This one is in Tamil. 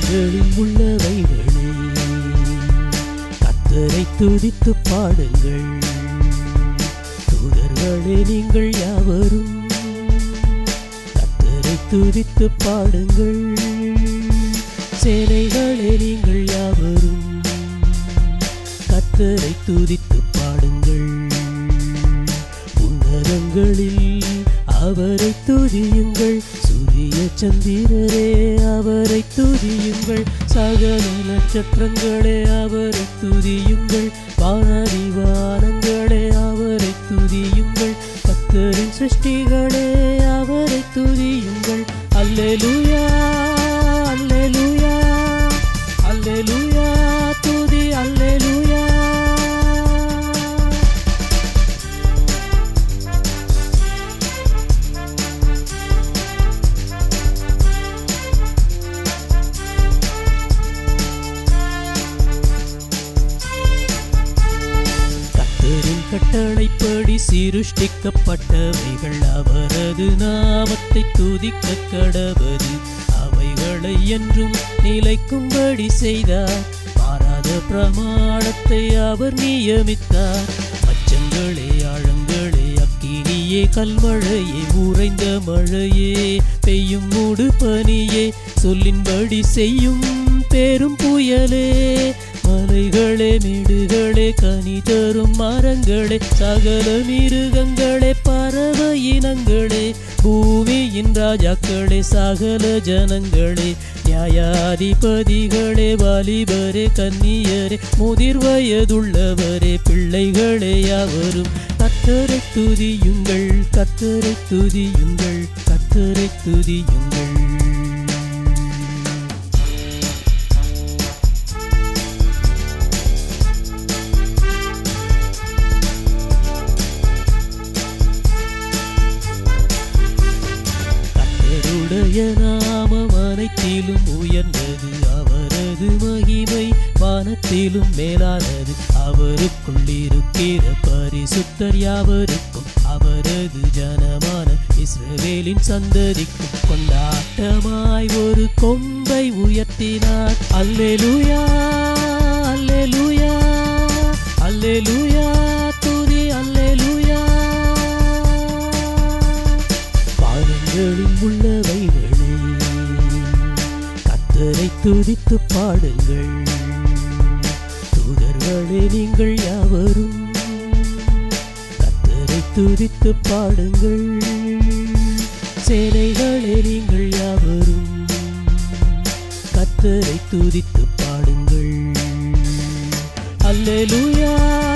வானங்களில் உள்ளவைகளே கத்தரை துதித்து பாடுங்கள் தூதர்களே நீங்கள் யாவரும் கத்தரை துதித்து பாடுங்கள் சேனைகளே நீங்கள் யாவரும் கத்தரை துதித்து பாடுங்கள் உன்னதங்களில் அவரை துதியுங்கள் சூரிய சந்திரரே அவரை துதியுங்கள் சகல நட்சத்திரங்களே அவரை துதியுங்கள் வானதி வானங்களே அவரை துதியுங்கள் கத்தரின் சிருஷ்டிகளே அவரை துதியுங்கள் அல்லேலூயா அல்லேலூயா அல்லேலூயா துதி அல்லேலூயா கத்தரின் கட்டளைப்படி சிருஷ்டிக்கப்பட்டவைகள் அவரது நாமத்தை துதிக்க கடவது அவைகளை என்றும் நிலைக்கும்படி செய்தார் மாறாத பிரமாணத்தை அவர் நியமித்தார் மச்சங்களே ஆழங்களே அக்கினியே கல்மழையே உறைந்த மழையே பெய்யும் மூடு பனியே சொல்லின்படி செய்யும் பெரும் புயலே மலைகளே மேடுகளே கனி தரும் மரங்களே சகல மிருகங்களே பறவ இனங்களே பூமியின் ராஜாக்களே சகல ஜனங்களே நியாயாதிபதிகளே வாலிபரே கன்னியரே முதிர் வயதுள்ளவரே பிள்ளைகளே யாவரும் கத்தரை துதியுங்கள் கத்தரை துதியுங்கள் கத்தரை துதியுங்கள் கர்த்தருடைய நாமம் அனைத்திலும் உயர்ந்தது அவரது மகிமை வானத்திலும் மேலானது அவருக்குள் இருக்கிற பரிசுத்தர் யாவருக்கும் அவரது ஜனமான இஸ்ரவேலின் சந்ததிக்கும் கொண்டாட்டமாய் ஒரு கொம்பை உயர்த்தினார் அல்லேலூயா அல்லேலூயா அல்லேலூயா துதி அல்லேலூயா பாதங்களில் உள்ளவைகளே கத்தரை துதித்து பாடுங்கள் தூதர்களே நீங்கள் யாவரும் கத்தரை துதித்து பாடுங்கள் சேனைகளே நீங்கள் யாவரும் கத்தரை துதித்து பாடுங்கள் அல்லேலூயா